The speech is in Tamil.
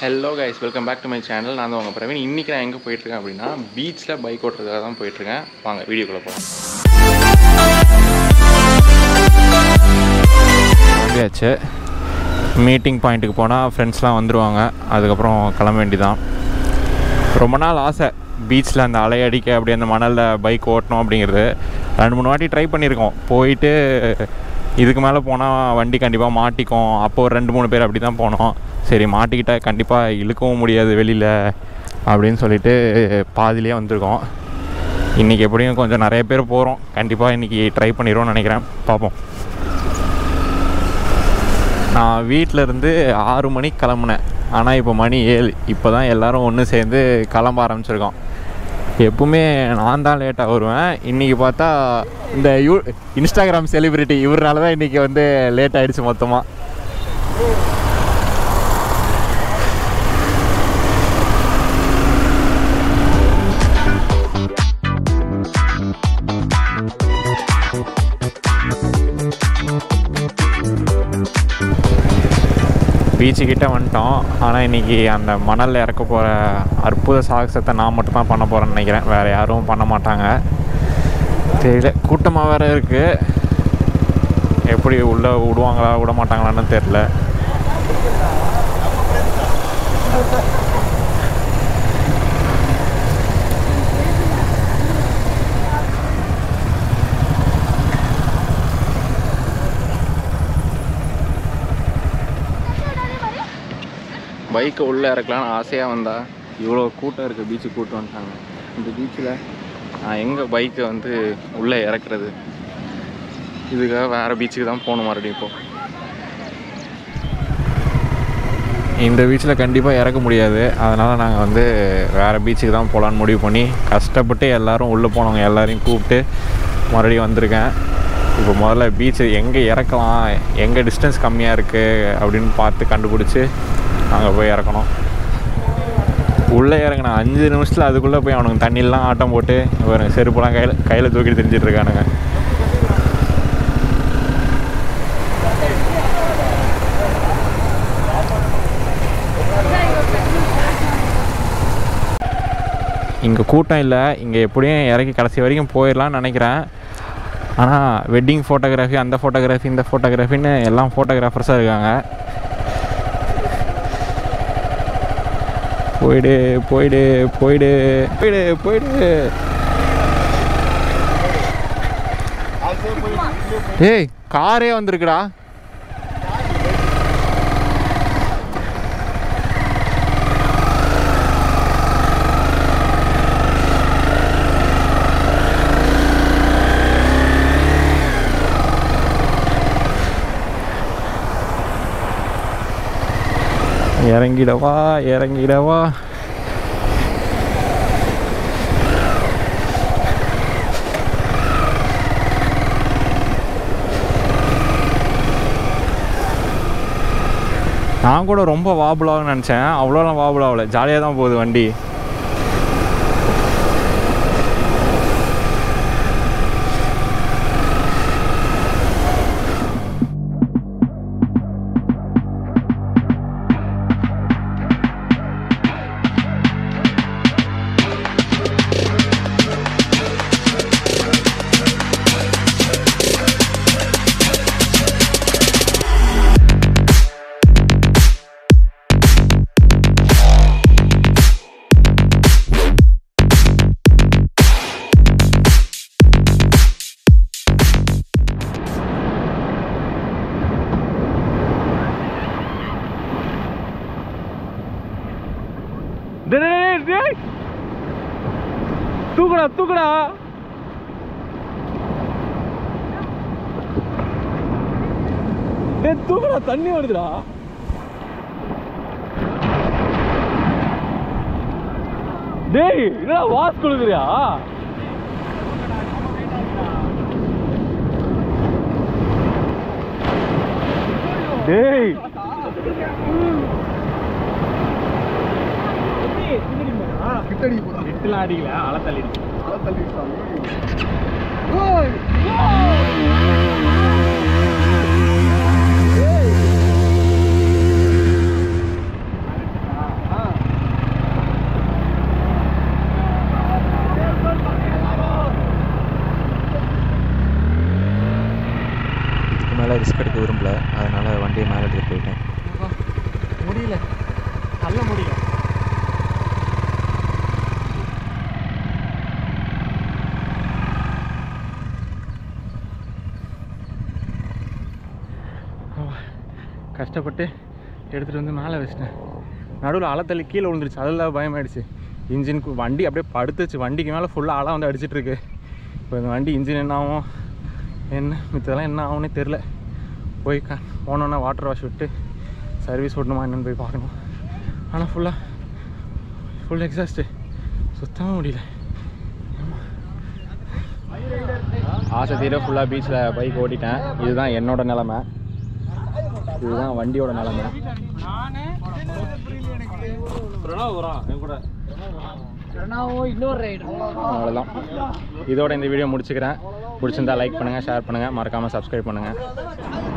hello guys welcome back to my channel நான் தான் உங்கள் பிரவீன் இன்றைக்கி நான் எங்கே போயிட்டுருக்கேன் அப்படின்னா பீச்சில் பைக் ஓட்டுறதுக்காக தான் போயிட்டுருக்கேன் வாங்க வீடியோக்குள்ளே போகலாம் கிளம்பியாச்சு மீட்டிங் பாயிண்ட்டுக்கு போனால் ஃப்ரெண்ட்ஸ்லாம் வந்துடுவாங்க அதுக்கப்புறம் கிளம்ப வேண்டியதான் ரொம்ப நாள் ஆசை பீச்சில் அந்த அலையடிக்க அப்படி அந்த மணலில் பைக் ஓட்டணும் அப்படிங்கிறது ரெண்டு மூணு வாட்டி ட்ரை பண்ணியிருக்கோம் போயிட்டு இதுக்கு மேலே போனால் வண்டி கண்டிப்பாக மாட்டிக்கும் அப்போ ஒரு ரெண்டு மூணு பேர் அப்படி தான் போனோம் சரி மாட்டிக்கிட்டா கண்டிப்பாக இழுக்கவும் முடியாது வெளியில் அப்படின்னு சொல்லிட்டு பாதியிலே வந்திருக்கோம் இன்றைக்கி எப்படியும் கொஞ்சம் நிறைய பேர் போகிறோம் கண்டிப்பாக இன்றைக்கி ட்ரை பண்ணிடுவோம்னு நினைக்கிறேன் பார்ப்போம் நான் வீட்டில் இருந்து ஆறு மணிக்கு கிளம்புனேன் ஆனால் இப்போ மணி ஏழு இப்போ தான் எல்லோரும் ஒன்று சேர்ந்து கிளம்ப ஆரம்பிச்சிருக்கோம் எப்பவுமே நான் தான் லேட்டாக வருவேன் இன்றைக்கி பார்த்தா இந்த யூ இன்ஸ்டாகிராம் செலிப்ரிட்டி இவரால தான் இன்றைக்கி வந்து லேட் ஆகிடுச்சு மொத்தமாக பீச்சு கிட்ட வந்துட்டோம் ஆனால் இன்றைக்கி அந்த மணலில் இறக்க போகிற அற்புத சாகசத்தை நான் மட்டும் தான் பண்ண போகிறேன்னு நினைக்கிறேன் வேறு யாரும் பண்ண மாட்டாங்க தெரியல கூட்டமாக வேறு இருக்குது எப்படி உள்ளே விடுவாங்களா விட மாட்டாங்களான்னு தெரில பைக்கை உள்ளே இறக்கலான்னு ஆசையாக வந்தா இவ்வளோ கூட்டம் இருக்குது பீச்சுக்கு கூட்டம் வந்துட்டாங்க இந்த பீச்சில் நான் எங்கே பைக்கை வந்து உள்ளே இறக்குறது இதுக்காக வேறு பீச்சுக்கு தான் போகணும் மறுபடியும் இப்போ இந்த பீச்சில் கண்டிப்பாக இறக்க முடியாது அதனால் நாங்கள் வந்து வேறு பீச்சுக்கு தான் போகலான்னு முடிவு பண்ணி கஷ்டப்பட்டு எல்லோரும் உள்ளே போனவங்க எல்லாரையும் கூப்பிட்டு மறுபடியும் வந்திருக்கேன் இப்போ முதல்ல பீச்சு எங்கே இறக்கலாம் எங்கே டிஸ்டன்ஸ் கம்மியாக இருக்குது அப்படின்னு பார்த்து கண்டுபிடிச்சி நாங்கள் போய் இறக்கணும் உள்ளே இறங்கின அஞ்சு நிமிஷத்தில் அதுக்குள்ளே போய் அவனுங்க தண்ணியெலாம் ஆட்டம் போட்டு ஒரு செருப்புலாம் கையில் கையில் தூக்கிட்டு தெரிஞ்சிட்டு இருக்கானுங்க இங்கே கூட்டம் இல்லை இங்கே எப்படியும் இறக்கி கடைசி வரைக்கும் போயிடலான்னு நினைக்கிறேன் ஆனால் வெட்டிங் ஃபோட்டோகிராஃபி அந்த ஃபோட்டோகிராஃபி இந்த ஃபோட்டோகிராஃபின்னு எல்லாம் ஃபோட்டோகிராஃபர்ஸாக இருக்காங்க போயிடு போயிடு போயிடு போயிடு போயிடு ஏய் காரே வந்திருக்குடா இறங்கிடவா இறங்கிடவா நான் கூட ரொம்ப வாபுலாகுன்னு நினச்சேன் அவ்வளோலாம் வாபுலாகல ஜாலியாக தான் போகுது வண்டி டேய் டேய் தூக்குடா தூக்குடா டேய் தூக்குடா தண்ணி வருதுடா டேய் என்னடா வாஸ் கொடுக்குறியா டேய் விட்டுலாம் அடிக்கல அலை தள்ளி முடியல தள்ள முடியல கஷ்டப்பட்டு எடுத்துகிட்டு வந்து மேலே வச்சிட்டேன் நடுவில் அலத்தள்ளி கீழே விழுந்துருச்சு அதில் பயமாயிடுச்சு இன்ஜினுக்கு வண்டி அப்படியே படுத்துச்சு வண்டிக்கு மேலே ஃபுல்லாக அலை வந்து அடிச்சிட்டு இருக்கு இப்போ இந்த வண்டி இன்ஜின் என்ன ஆகும் என்ன மித்ததெல்லாம் என்ன ஆகும்னே தெரில போய் க போனோன்னா வாட்டர் வாஷ் விட்டு சர்வீஸ் விடணுமா என்னன்னு போய் பார்க்கணும் ஆனால் ஃபுல்லாக ஃபுல் எக்ஸாஸ்ட்டு சுத்தமாக முடியல ஆசை தீர ஃபுல்லாக பீச்சில் பைக் ஓட்டிட்டேன் இதுதான் என்னோட நிலமை இதுதான் வண்டியோட நிலமை இன்னொரு ரைடு அவ்வளோதான் இதோட இந்த வீடியோ முடிச்சுக்கிறேன் பிடிச்சிருந்தா லைக் பண்ணுங்கள் ஷேர் பண்ணுங்கள் மறக்காமல் சப்ஸ்கிரைப் பண்ணுங்கள்